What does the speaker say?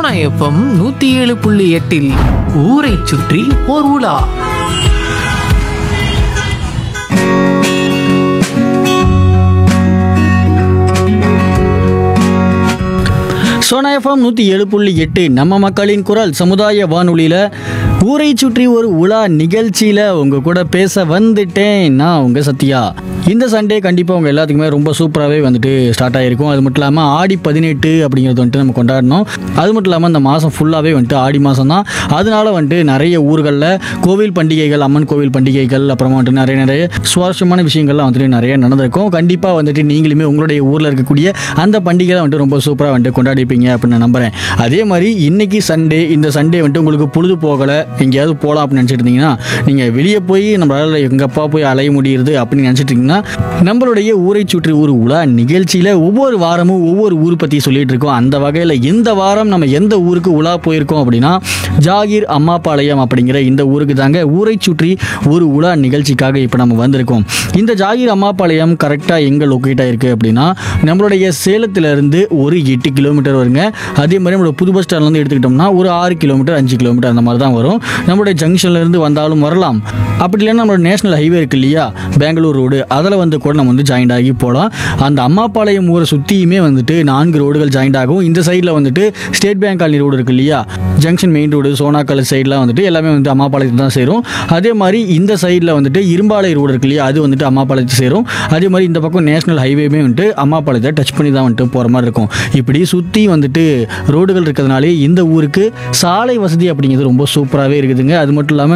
Sona FM நூத்தி ஏழு புள்ளி எட்டில் ஊரை சுற்றி ஓர் உலா சோனா எஃப்எம் நூற்றி ஏழு புள்ளி எட்டு நம்ம மக்களின் குரல் சமுதாய வானொலியில் ஊரை சுற்றி ஒரு உலா நிகழ்ச்சியில் உங்கள் கூட பேச வந்துட்டேன் நான் உங்கள் சத்யா இந்த சண்டே கண்டிப்பாக உங்கள் எல்லாத்துக்குமே ரொம்ப சூப்பராகவே வந்துட்டு ஸ்டார்ட் ஆகிருக்கும் அது மட்டும் இல்லாமல் ஆடி பதினெட்டு அப்படிங்கிறது வந்துட்டு நம்ம கொண்டாடணும் அது மட்டும் இல்லாமல் இந்த மாதம் ஃபுல்லாகவே வந்துட்டு ஆடி மாதம் தான் அதனால வந்துட்டு நிறைய ஊர்களில் கோவில் பண்டிகைகள் அம்மன் கோவில் பண்டிகைகள் அப்புறமா வந்துட்டு நிறைய நிறைய சுவாரஸ்யமான விஷயங்கள்லாம் வந்துட்டு நிறைய நடந்திருக்கும் கண்டிப்பாக வந்துட்டு நீங்களுமே உங்களுடைய ஊரில் இருக்கக்கூடிய அந்த பண்டிகையை வந்துட்டு ரொம்ப சூப்பராக வந்துட்டு கொண்டாடிப்பீங்க அப்படின்னு நான் நம்புறேன் அதே மாதிரி இன்னைக்கு சண்டே இந்த சண்டே வந்துட்டு உங்களுக்கு பொழுது போகலை எங்கேயாவது போகலாம் அப்படின்னு நினச்சிட்டு இருந்தீங்கன்னா நீங்கள் வெளியே போய் நம்மளால் எங்கப்பா போய் அலைய முடியுது அப்படின்னு நினச்சிட்டு இருந்தீங்கன்னா நம்மளுடைய ஊரை சுற்றி ஒரு உலா நிகழ்ச்சியில் ஒவ்வொரு வாரமும் ஒவ்வொரு ஊர் பற்றி சொல்லிட்டு இருக்கோம் அந்த வகையில் இந்த வாரம் நம்ம எந்த ஊருக்கு உலா போயிருக்கோம் அப்படின்னா ஜாகீர் அம்மாபாளையம் அப்படிங்கிற இந்த ஊருக்கு தாங்க ஊரை சுற்றி ஒரு உலா நிகழ்ச்சிக்காக இப்போ நம்ம வந்திருக்கோம் இந்த ஜாகீர் அம்மாபாளையம் கரெக்டாக எங்கே லொக்கேட் ஆயிருக்கு அப்படின்னா நம்மளுடைய சேலத்திலிருந்து ஒரு எட்டு கிலோமீட்டர் வருங்க அதே மாதிரி நம்மளோட புது பஸ் ஸ்டாண்ட்லேருந்து எடுத்துக்கிட்டோம்னா ஒரு ஆறு கிலோமீட்டர் அஞ்சு கிலோமீட்டர் அந்த மாதிரி தான் வரும் நம்மளுடைய ஜங்ஷன்லேருந்து வந்தாலும் வரலாம் அப்படி இல்லைன்னா நம்மளோட நேஷனல் ஹைவே இருக்கு இல்லையா பெங்களூர் ரோடு அதில் வந்து கூட நம்ம வந்து ஜாயின்ட் ஆகி போகலாம் அந்த அம்மாபாளையம் ஊரை சுற்றியுமே வந்துட்டு நான்கு ரோடுகள் ஜாயின்ட் ஆகும் இந்த சைடில் வந்துட்டு ஸ்டேட் பேங்க் காலனி ரோடு இருக்கு இல்லையா ஜங்ஷன் மெயின் ரோடு சோனாக்கல் சைட்லாம் வந்துட்டு எல்லாமே வந்து அம்மாபாளையத்தை தான் சேரும் அதே மாதிரி இந்த சைடில் வந்துட்டு இரும்பாலை ரோடு இருக்கு இல்லையா அது வந்துட்டு அம்மாபாளையத்தை சேரும் அதே மாதிரி இந்த பக்கம் நேஷனல் ஹைவேமே வந்துட்டு அம்மாபாளையத்தை டச் பண்ணி தான் வந்துட்டு போகிற மாதிரி இருக்கும் இப்படி சுற்றி வந்துட்டு ரோடுகள் இருக்கிறதுனாலே இந்த ஊருக்கு சாலை வசதி அப்படிங்கிறது ரொம்ப சூப்பராகவே இருக்குதுங்க அது மட்டும் இல்லாமல்